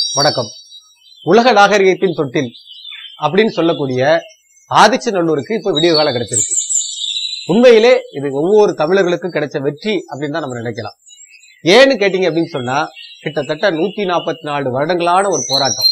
வணக்கம் உலக நாகரிகத்தின் தொட்டில் அப்படின்னு சொல்லக்கூடிய ஆதிச்சநல்லூருக்கு இப்ப விடிய காலம் கிடைச்சிருக்கு உண்மையிலே இது ஒவ்வொரு தமிழர்களுக்கும் கிடைச்ச வெற்றி அப்படின்னு தான் நம்ம நினைக்கலாம் ஏன்னு கேட்டீங்க அப்படின்னு சொன்னா கிட்டத்தட்ட நூத்தி நாற்பத்தி நாலு வருடங்களான ஒரு போராட்டம்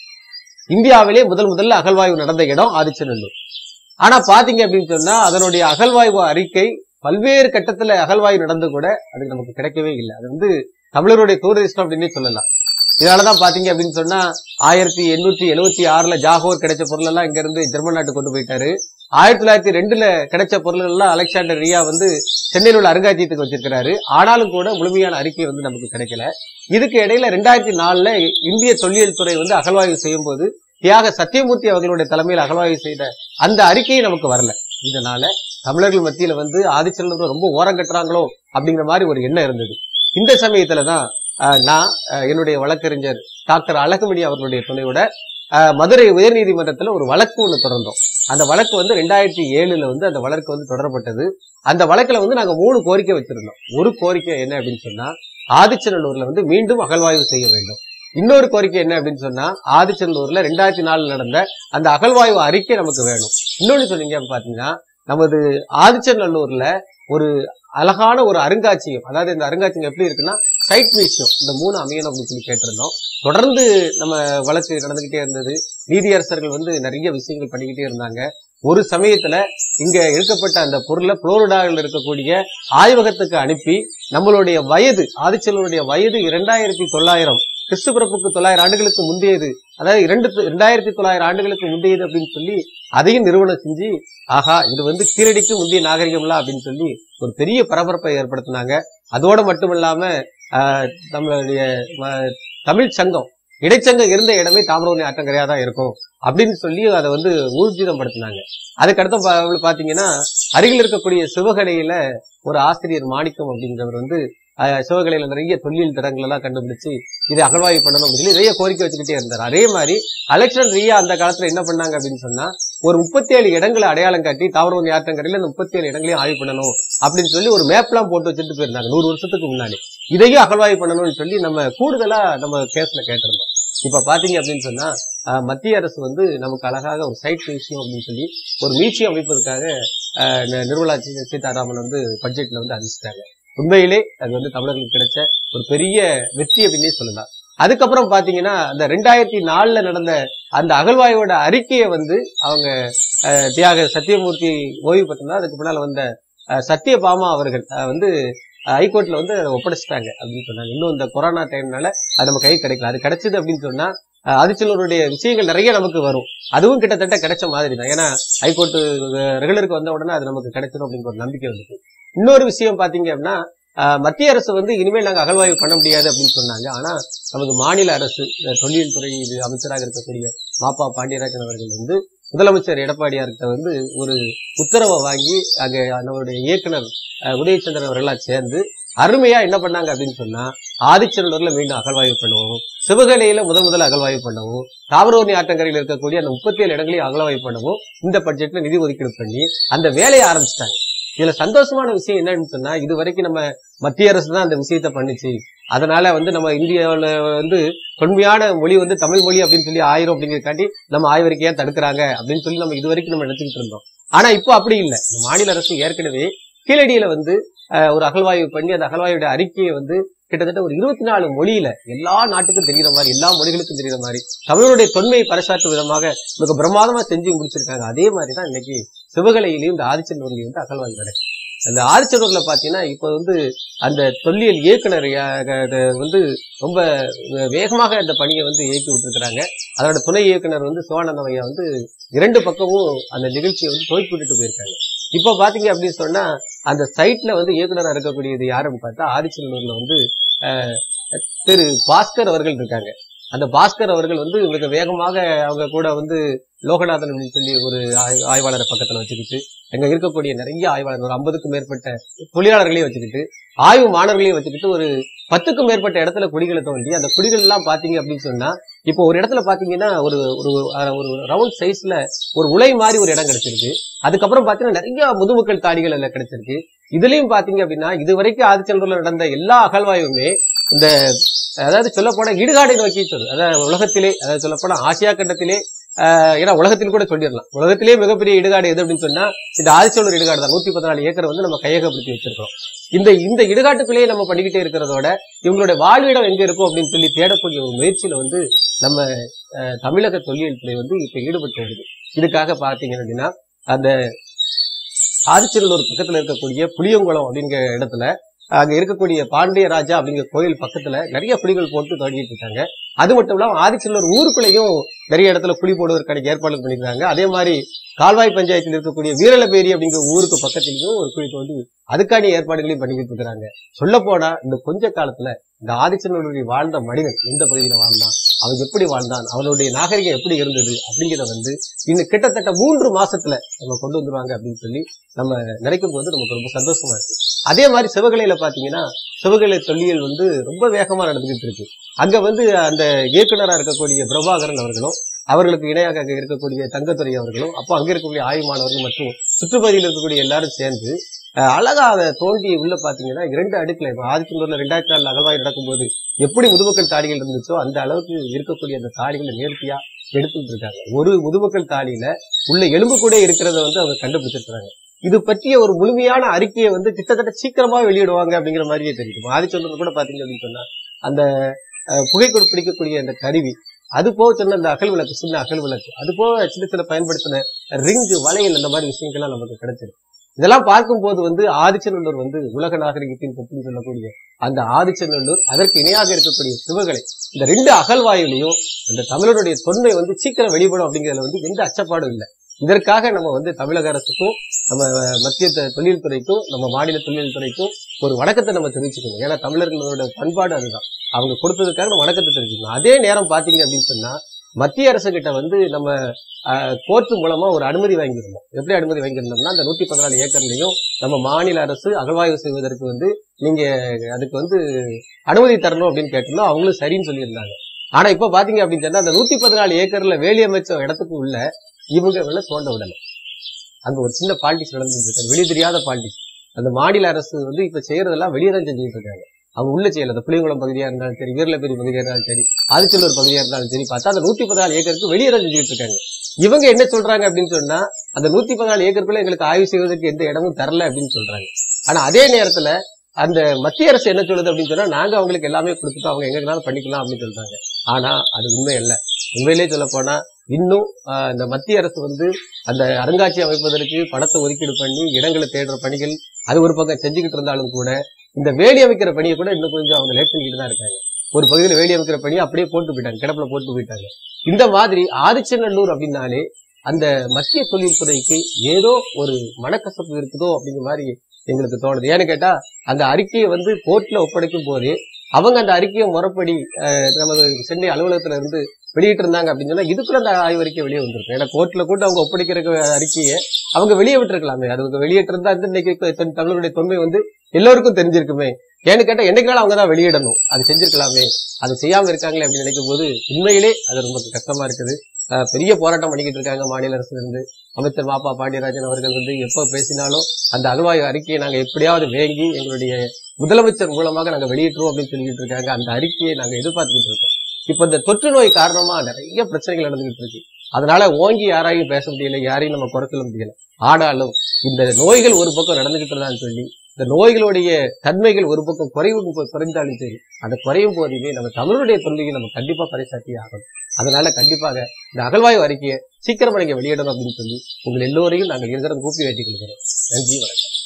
இந்தியாவிலே முதல் முதல்ல அகழ்வாய்வு நடந்த இடம் ஆதிச்சநல்லூர் ஆனா பாத்தீங்க அப்படின்னு சொன்னா அதனுடைய அகழ்வாய்வு அறிக்கை பல்வேறு கட்டத்துல அகழ்வாய்வு நடந்து கூட அது நமக்கு கிடைக்கவே இல்லை அது வந்து தமிழருடைய துரதிர்ஷ்டம் அப்படின்னே சொல்லலாம் இதனாலதான் பாத்தீங்க அப்படின்னு சொன்னா ஆயிரத்தி எண்ணூத்தி எழுவத்தி ஆறுல ஜாகோர் கிடைச்ச பொருள் எல்லாம் இங்க இருந்து ஜெர்மன் நாட்டு கொண்டு போயிட்டாரு ஆயிரத்தி தொள்ளாயிரத்தி ரெண்டுல கிடைச்ச பொருள்கள் எல்லாம் அலெக்சாண்டர் ரியா வந்து சென்னையில் உள்ள அருங்காட்சியகத்துக்கு வச்சிருக்கிறாரு ஆனாலும் கூட முழுமையான அறிக்கை வந்து நமக்கு கிடைக்கல இதுக்கு இடையில ரெண்டாயிரத்தி நாலுல இந்திய தொல்லியல் துறை வந்து அகழ்வாய்வு செய்யும் போது தியாக சத்தியமூர்த்தி அவர்களுடைய தலைமையில் அகழ்வாய்வு செய்த அந்த அறிக்கையும் நமக்கு வரல இதனால தமிழர்கள் மத்தியில வந்து ஆதிச்சநல்லூர் ரொம்ப ஓரம் கட்டுறாங்களோ அப்படிங்கிற மாதிரி ஒரு எண்ணம் இருந்தது இந்த சமயத்துலதான் அஹ், நான் அஹ், என்னுடைய வழக்கறிஞர் டாக்டர் அழகுமணி அவர்களுடைய துணையோட அஹ், மதுரை உயர்நீதிமன்றத்துல ஒரு வழக்கு ஒண்ணு தொடர்ந்தோம் அந்த வழக்கு வந்து ரெண்டாயிரத்தி ஏழுல வந்து அந்த வழக்கு வந்து தொடரப்பட்டது அந்த வழக்குல வந்து நாங்க மூணு கோரிக்கை வச்சிருந்தோம் ஒரு கோரிக்கை என்ன அப்படின்னு சொன்னா ஆதிச்சநல்லூர்ல வந்து மீண்டும் அகழ்வாய்வு செய்ய வேண்டும் இன்னொரு கோரிக்கை என்ன அப்படின்னு சொன்னா ஆதிச்சநல்லூர்ல ரெண்டாயிரத்தி நாலுல நடந்த அந்த அகழ்வாய்வு அறிக்கை நமக்கு வேணும் இன்னொன்னு சொன்னீங்க அப்படின்னு பாத்தீங்கன்னா நமது ஆதிச்சநல்லூர்ல ஒரு அழகான ஒரு அருங்காட்சியகம் அதாவது இந்த அருங்காட்சியகம் எப்படி இருக்குன்னா சைட் மியூசியம் இந்த மூணு அமையணும் அப்படின்னு சொல்லி கேட்டிருந்தோம் தொடர்ந்து நம்ம வழக்கு நடந்துகிட்டே இருந்தது நீதியரசர்கள் வந்து நிறைய விஷயங்கள் பண்ணிக்கிட்டே இருந்தாங்க ஒரு சமயத்துல இங்க எடுக்கப்பட்ட அந்த பொருளை புளோரிடாவில் இருக்கக்கூடிய ஆய்வகத்துக்கு அனுப்பி நம்மளுடைய வயது ஆதிச்சலூருடைய வயது இரண்டாயிரத்தி தொள்ளாயிரம் கிறிஸ்து பிறப்புக்கு தொள்ளாயிரம் ஆண்டுகளுக்கு முந்தையது அதாவது இரண்டு இரண்டாயிரத்தி தொள்ளாயிரம் ஆண்டுகளுக்கு முந்தையது அப்படின்னு சொல்லி அதையும் நிறுவனம் செஞ்சு ஆஹா இது வந்து கீழடிக்கு முந்தைய நாகரிகம்லாம் அப்படின்னு சொல்லி ஒரு பெரிய பரபரப்பை ஏற்படுத்தினாங்க அதோட மட்டும் இல்லாம ஆஹ், நம்மளுடைய ம- தமிழ் சங்கம் இடைச்சங்கம் இருந்த இடமே தாமிரவர்ணி ஆற்றங்கரையா தான் இருக்கும் அப்படின்னு சொல்லி அதை வந்து ஊர்ஜிதம் படுத்தினாங்க அதுக்கடுத்து பா- பாத்தீங்கன்னா அருகில் இருக்கக்கூடிய சிவகலையில ஒரு ஆசிரியர் மாணிக்கம் அப்படிங்கிறவர் வந்து ஆஹ், சிவகலையில நிறைய தொல்லியல் திறங்கள் எல்லாம் கண்டுபிடிச்சு இதை அகழ்வாய்வு பண்ணணும் அப்படின்னு சொல்லி நிறைய கோரிக்கை வச்சுக்கிட்டே இருந்தார் அதே மாதிரி அலெக்சாண்டர் ரியா அந்த காலத்துல என்ன பண்ணாங்க அப்படின்னு சொன்னா ஒரு முப்பத்தி ஏழு இடங்களை அடையாளம் காட்டி தாவரவந்தி ஆற்றங்கரையில இந்த முப்பத்தி ஏழு இடங்களையும் ஆய்வு பண்ணணும் அப்படின்னு சொல்லி ஒரு மேப்லாம் போட்டு வச்சுட்டு போயிருந்தாங்க நூறு வருஷத்துக்கு முன்னாடி இதையும் அகழ்வாய்வு பண்ணணும்னு சொல்லி நம்ம கூடுதலா நம்ம கேஸ்ல கேட்டிருந்தோம் இப்ப பாத்தீங்க அப்படின்னு சொன்னா ஆஹ், மத்திய அரசு வந்து நமக்கு அழகாக ஒரு சைட் மியூசியம் அப்படின்னு சொல்லி ஒரு மியூசியம் அமைப்பதற்காக ஆஹ், நி- நிர்மலா சீ- சீதாராமன் வந்து பட்ஜெட்ல வந்து அறிவிச்சிட்டாங்க உண்மையிலே அது வந்து தமிழர்களுக்கு கிடைச்ச ஒரு பெரிய வெற்றி அப்படின்னே சொல்லலாம் அதுக்கப்புறம் பாத்தீங்கன்னா அந்த ரெண்டாயிரத்தி நாலுல நடந்த அந்த அகழ்வாய்வோட அறிக்கையை வந்து அவங்க அஹ், தியாக சத்தியமூர்த்தி ஓய்வு பெற்றனா அதுக்கு முன்னால வந்த அஹ், சத்யபாமா அவர்கள் அஹ், வந்து அஹ், ஹைகோர்ட்ல வந்து அதை ஒப்படைச்சிட்டாங்க அப்படின்னு சொன்னாங்க இன்னும் இந்த கொரோனா டைம்னால அது நம்ம கை கிடைக்கல அது கிடைச்சது அப்படின்னு சொன்னா அஹ், ஆதிச்சலூருடைய விஷயங்கள் நிறைய நமக்கு வரும் அதுவும் கிட்டத்தட்ட கிடைச்ச மாதிரி தான் ஏன்னா ஹைகோர்ட் ரெகுலருக்கு வந்த உடனே அது நமக்கு கிடைச்சிடும் அப்படிங்கிற ஒரு நம்பிக்கை வந்துச்சு இன்னொரு விஷயம் பாத்தீங்க அப்படின்னா அஹ், மத்திய அரசு வந்து இனிமேல் நாங்க அகழ்வாய்வு பண்ண முடியாது அப்படின்னு சொன்னாங்க ஆனா நமது மாநில அரசு இந்த தொல்லியல் துறை இது அமைச்சராக இருக்கக்கூடிய மாப்பா பாண்டியராஜன் அவர்கள் வந்து முதலமைச்சர் எடப்பாடியார்கிட்ட வந்து ஒரு உத்தரவை வாங்கி அங்க நம்மளுடைய இயக்குனர் அஹ், உதயச்சந்திரன் அவர்களாம் சேர்ந்து அருமையா என்ன பண்ணாங்க அப்படின்னு சொன்னா ஆதிச்சநல்லூர்ல மீண்டும் அகழ்வாய்வு பண்ணுவோம் சிவகலையில முதல் முதல்ல அகழ்வாய்வு பண்ணவும் தாமிரவர்ணி ஆற்றங்கரையில் இருக்கக்கூடிய அந்த முப்பத்தி ஏழு இடங்களையும் அகழ்வாய்வு பண்ணவும் இந்த பட்ஜெட்ல நிதி ஒதுக்கீடு பண்ணி அந்த வேலையை ஆரம்பிச்சிட்டாங்க இதுல சந்தோஷமான விஷயம் என்னன்னு சொன்னா இது வரைக்கும் நம்ம மத்திய அரசு தான் அந்த விஷயத்த பண்ணுச்சு அதனால வந்து நம்ம இந்தியாவுல வந்து தொன்மையான மொழி வந்து தமிழ் மொழி அப்படின்னு சொல்லி ஆயிரம் அப்படிங்கிறதுக்காண்டி நம்ம ஆய்வறிக்கையா தடுக்கிறாங்க அப்படின்னு சொல்லி நம்ம இது வரைக்கும் நம்ம நினைச்சுக்கிட்டு இருந்தோம் ஆனா இப்போ அப்படி இல்லை மாநில அரசு ஏற்கனவே கீழடியில வந்து அஹ், ஒரு அகழ்வாய்வு பண்ணி அந்த அகழ்வாய்வோட அறிக்கையை வந்து கிட்டத்தட்ட ஒரு இருபத்தி நாலு மொழியில எல்லா நாட்டுக்கும் தெரிகிற மாதிரி எல்லா மொழிகளுக்கும் தெரிகிற மாதிரி தமிழருடைய தொன்மையை பறைசாற்றும் விதமாக மிக பிரமாதமா செஞ்சு முடிச்சிருக்காங்க அதே மாதிரி தான் இன்னைக்கு சிவகலையிலையும் இந்த ஆதிச்சநல்லூர்லயும் வந்து அகழ்வாய்வு நடக்குது அந்த ஆதிச்சநல்லூர்ல பாத்தீங்கன்னா இப்ப வந்து அந்த தொல்லியல் இயக்குனர் யா- அது வந்து ரொம்ப வேகமாக அந்த பணியை வந்து இயக்கி விட்டுருக்காங்க அதோட துணை இயக்குனர் வந்து சிவானந்தம் ஐயா வந்து இரண்டு பக்கமும் அந்த நிகழ்ச்சியை வந்து போய் விட்டுட்டு போயிருக்காங்க இப்ப பாத்தீங்க அப்படின்னு சொன்னா அந்த சைட்ல வந்து இயக்குனரா இருக்கக்கூடியது யாருன்னு பார்த்தா ஆதிச்சநல்லூர்ல வந்து அஹ், திரு பாஸ்கர் அவர்கள் இருக்காங்க அந்த பாஸ்கர் அவர்கள் வந்து மிக வேகமாக அவங்க கூட வந்து லோகநாதன் அப்படின்னு சொல்லி ஒரு ஆய்- ஆய்வாளரை பக்கத்துல வச்சுக்கிட்டு அங்க இருக்கக்கூடிய நிறைய ஆய்வாளர்கள் ஒரு ஐம்பதுக்கும் மேற்பட்ட தொழிலாளர்களையும் வச்சுக்கிட்டு ஆய்வு மாணவர்களையும் வச்சுக்கிட்டு ஒரு பத்துக்கும் மேற்பட்ட இடத்துல குடிகளை தோண்டி அந்த குடிகள் எல்லாம் பாத்தீங்க அப்படின்னு சொன்னா இப்போ ஒரு இடத்துல பாத்தீங்கன்னா ஒரு ஒரு அஹ், ஒரு ரவுண்ட் சைஸ்ல ஒரு உலை மாதிரி ஒரு இடம் கிடைச்சிருக்கு அதுக்கப்புறம் பாத்தீங்கன்னா நிறைய முதுமக்கள் தாடிகள் எல்லாம் கிடைச்சிருக்கு இதுலயும் பாத்தீங்க அப்படின்னா இது வரைக்கும் ஆதிச்சநல்லூர்ல நடந்த எல்லா அகழ்வாயுமே இந்த அதாவது சொல்லப்போனா இடுகாடை நோக்கி சொல்லுது அதாவது உலகத்திலே அதாவது சொல்லப்போனா ஆசியா கண்டத்திலே ஆஹ் ஏன்னா உலகத்தில் கூட சொல்லிடலாம் உலகத்திலே மிகப்பெரிய இடுகாடு எது அப்படின்னு சொன்னா இந்த ஆதிச்சோழர் இடுகாடு தான் நூத்தி பதினாலு ஏக்கர் வந்து நம்ம கையகப்படுத்தி வச்சிருக்கோம் இந்த இந்த இடுகாட்டுக்குள்ளேயே நம்ம பண்ணிக்கிட்டே இருக்கிறதோட இவங்களுடைய வாழ்விடம் எங்க இருக்கும் அப்படின்னு சொல்லி தேடக்கூடிய ஒரு முயற்சியில வந்து நம்ம அஹ், தமிழக தொல்லியல் துறை வந்து இப்ப ஈடுபட்டு வருது இதுக்காக பாத்தீங்க அப்படின்னா அந்த ஆதிச்சநல்லூர் பக்கத்துல இருக்கக்கூடிய புளியங்குளம் அப்படிங்கிற இடத்துல அங்க இருக்கக்கூடிய பாண்டிய ராஜா அப்படிங்கிற கோயில் பக்கத்துல நிறைய புலிகள் போட்டு தொடங்கிட்டு இருக்காங்க அது மட்டும் இல்லாம ஆதிச்சநல்லூர் ஊருக்குள்ளேயும் நிறைய இடத்துல புலி போடுவதற்கான ஏற்பாடு பண்ணிருக்காங்க அதே மாதிரி கால்வாய் பஞ்சாயத்தில் இருக்கக்கூடிய வீரலபேரி அப்படிங்கிற ஊருக்கு பக்கத்திலையும் ஒரு குழி தோண்டி அதுக்கான ஏற்பாடுகளையும் பண்ணிக்கிட்டு இருக்கிறாங்க சொல்ல போனா இந்த கொஞ்ச காலத்துல இந்த ஆதிச்சநல்லூரில் வாழ்ந்த மனிதன் எந்த பகுதியில வாழ்ந்தான் அவன் எப்படி வாழ்ந்தான் அவனுடைய நாகரிகம் எப்படி இருந்தது அப்படிங்கிறத வந்து இன்னும் கிட்டத்தட்ட மூன்று மாசத்துல நம்ம கொண்டு வந்துருவாங்க அப்படின்னு சொல்லி நம்ம நினைக்கும் போது நமக்கு ரொம்ப சந்தோஷமா இருக்கு அதே மாதிரி சிவகலையில பாத்தீங்கன்னா சிவகலை தொல்லியல் வந்து ரொம்ப வேகமா நடந்துகிட்டு இருக்கு அங்க வந்து அந்த இயக்குனரா இருக்கக்கூடிய பிரபாகரன் அவர்களும் அவர்களுக்கு இணையாக அங்க இருக்கக்கூடிய தங்கத்துறை அவர்களும் அப்போ அங்க இருக்கக்கூடிய ஆய்வாளர்கள் மற்றும் சுற்றுப்பகுதியில் இருக்கக்கூடிய எல்லாரும் சேர்ந்து அஹ், அழகா அதை தோண்டி உள்ள பாத்தீங்கன்னா இரண்டு அடுக்குல இப்ப ஆதிச்சந்தூர்ல ரெண்டாயிரத்தி நாலு அகழ்வாய் நடக்கும்போது எப்படி முதுமக்கள் தாடிகள் இருந்துச்சோ அந்த அளவுக்கு இருக்கக்கூடிய அந்த தாடிகளை நேர்த்தியா எடுத்துட்டு இருக்காங்க ஒரு முதுமக்கள் தாடியில உள்ள எலும்பு கூட இருக்கிறத வந்து அவங்க கண்டுபிடிச்சிருக்காங்க இது பற்றிய ஒரு முழுமையான அறிக்கையை வந்து கிட்டத்தட்ட சீக்கிரமா வெளியிடுவாங்க அப்படிங்கிற மாதிரியே தெரியும் ஆதிச்சந்திரன் கூட பாத்தீங்க அப்படின்னு சொன்னா அந்த அஹ், புகைக்குள் பிடிக்கக்கூடிய அந்த கருவி அது போக சொன்ன அந்த அகல் விளக்கு சின்ன அகல் விளக்கு அது போக சின்ன சின்ன பயன்படுத்தின ரிங்கு வளையல் அந்த மாதிரி விஷயங்கள்லாம் நமக்கு கிடைச்சிருக்கு இதெல்லாம் பார்க்கும்போது வந்து ஆதிச்சநல்லூர் வந்து உலக நாகரிகத்தின் தொட்டில் சொல்லக்கூடிய அந்த ஆதிச்சநல்லூர் அதற்கு இணையாக இருக்கக்கூடிய சிவகலை இந்த ரெண்டு அகழ்வாயுலையும் அந்த தமிழருடைய தொன்மை வந்து சீக்கிரம் வெளிப்படும் அப்படிங்கிறதுல வந்து எந்த அச்சப்பாடும் இல்லை இதற்காக நம்ம வந்து தமிழக அரசுக்கும் நம்ம மத்திய த- தொழில் துறைக்கும் நம்ம மாநில தொழில் துறைக்கும் ஒரு வணக்கத்தை நம்ம தெரிவிச்சுக்கணும் ஏன்னா தமிழர்களோட பண்பாடு அதுதான் அவங்க கொடுத்ததுக்காக நம்ம வணக்கத்தை தெரிவிச்சுக்கணும் அதே நேரம் பாத்தீங்க அப்படின்னு சொன்னா மத்திய அரசு கிட்ட வந்து நம்ம கோர்ட் மூலமா ஒரு அனுமதி வாங்கியிருந்தோம் எப்படி அனுமதி வாங்கியிருந்தோம்னா அந்த நூத்தி பதினாலு ஏக்கர்லயும் நம்ம மாநில அரசு அகழ்வாய்வு செய்வதற்கு வந்து நீங்க அதுக்கு வந்து அனுமதி தரணும் அப்படின்னு கேட்டிருந்தோம் அவங்களும் சரின்னு சொல்லியிருந்தாங்க ஆனா இப்ப பாத்தீங்க அப்படின்னு சொன்னா அந்த நூத்தி பதினாலு ஏக்கர்ல வேலி அமைச்ச இடத்துக்கு உள்ள இவங்க வேலை தோண்ட விடல அங்க ஒரு சின்ன பாலிடிக்ஸ் நடந்துட்டு இருக்கு வெளியே தெரியாத பாலிடிக்ஸ் அந்த மாநில அரசு வந்து இப்ப செய்யறதெல்லாம் வெளியே தான் செஞ்சுட்டு இருக்காங்க அவங்க உள்ள செய்யல அந்த புளியங்குளம் பகுதியா இருந்தாலும் சரி வீரலப்பேரி பகுதியா இருந்தாலும் சரி ஆதிச்சல்லூர் பகுதியா இருந்தாலும் சரி பார்த்தா அந்த நூத்தி பதினாலு ஏக்கருக்கு வெளியே தான் செஞ்சுட்டு இருக்காங்க இவங்க என்ன சொல்றாங்க அப்படின்னு சொன்னா அந்த நூத்தி பதினாலு ஏக்கருக்குள்ள எங்களுக்கு ஆய்வு செய்வதற்கு எந்த இடமும் தரல அப்படின்னு சொல்றாங்க ஆனா அதே நேரத்துல அந்த மத்திய அரசு என்ன சொல்லுது அப்படின்னு சொன்னா நாங்க அவங்களுக்கு எல்லாமே கொடுத்துட்டோம் அவங்க எங்கனாலும் பண்ணிக்கலாம் அப்படின்னு சொல்றாங்க ஆனா அது உண்மை இல்ல உண்மையிலே சொல்ல போனா இன்னும் ஆஹ், இந்த மத்திய அரசு வந்து அந்த அருங்காட்சியம் அமைப்பதற்கு பணத்தை ஒதுக்கீடு பண்ணி இடங்களை தேடுற பணிகள் அது ஒரு பக்கம் செஞ்சுக்கிட்டு இருந்தாலும் கூட இந்த வேலி அமைக்கிற பணியை கூட இன்னும் கொஞ்சம் அவங்க லேட் பண்ணிக்கிட்டு தான் இருக்காங்க ஒரு பகுதியில் வேலி அமைக்கிற பணியை அப்படியே போட்டு போயிட்டாங்க கிடப்புல போட்டு போயிட்டாங்க இந்த மாதிரி ஆதிச்சநல்லூர் அப்படின்னாலே அந்த மத்திய தொழில்துறைக்கு ஏதோ ஒரு மனக்கசப்பு இருக்குதோ அப்படிங்கிற மாதிரி எங்களுக்கு தோணுது ஏன்னு கேட்டா அந்த அறிக்கையை வந்து கோர்ட்ல ஒப்படைக்கும் போதே அவங்க அந்த அறிக்கையை முறைப்படி அஹ், நமது சென்னை அலுவலகத்துல இருந்து வெளியிட்டு இருந்தாங்க அப்படின்னு சொன்னா இதுக்குள்ள அந்த ஆய்வறிக்கை வெளியே வந்திருக்கும் ஏன்னா கோர்ட்ல கூட அவங்க ஒப்படைக்கிற அறிக்கையை அவங்க வெளியே விட்டுருக்கலாமே அது அவங்க வெளியிட்டு இருந்தா வந்து இன்னைக்கு தன் தமிழருடைய தொன்மை வந்து எல்லோருக்கும் தெரிஞ்சிருக்குமே ஏன்னு கேட்டா என்னைக்குனாலும் அவங்க தான் வெளியிடணும் அது செஞ்சிருக்கலாமே அது செய்யாம இருக்காங்களே அப்படின்னு நினைக்கும் போது உண்மையிலே அது ரொம்ப கஷ்டமா இருக்குது அஹ் பெரிய போராட்டம் பண்ணிக்கிட்டு இருக்காங்க மாநில அரசுல இருந்து அமைச்சர் மாப்பா பாண்டியராஜன் அவர்கள் வந்து எப்ப பேசினாலும் அந்த அகழ்வாய்வு அறிக்கையை நாங்க எப்படியாவது வேங்கி எங்களுடைய முதலமைச்சர் மூலமாக நாங்க வெளியிட்டுருவோம் அப்படின்னு சொல்லிட்டு இருக்காங்க அந்த அறிக்கையை நாங்க எதிர்பார்த்துக்கிட்டு இருக்கோம் இப்ப இந்த தொற்று நோய் காரணமா நிறைய பிரச்சனைகள் நடந்துகிட்டு இருக்கு அதனால ஓங்கி யாரையும் பேச முடியல யாரையும் நம்ம குறை சொல்ல முடியல ஆனாலும் இந்த நோய்கள் ஒரு பக்கம் நடந்துகிட்டு இருந்தாலும் சொல்லி இந்த நோய்களுடைய தன்மைகள் ஒரு பக்கம் குறைவு குறைந்தாலும் சரி அந்த குறையும் போதுமே நம்ம தமிழுடைய தொல்லையை நம்ம கண்டிப்பா பறைசாட்டி ஆகணும் அதனால கண்டிப்பாக இந்த அகழ்வாய்வு அறிக்கையை சீக்கிரமா நீங்க வெளியிடணும் அப்படின்னு சொல்லி உங்கள் எல்லோரையும் நாங்கள் இருதரம் கூப்பி வைத்துக் கொள்கிறோம் நன்றி வணக்கம்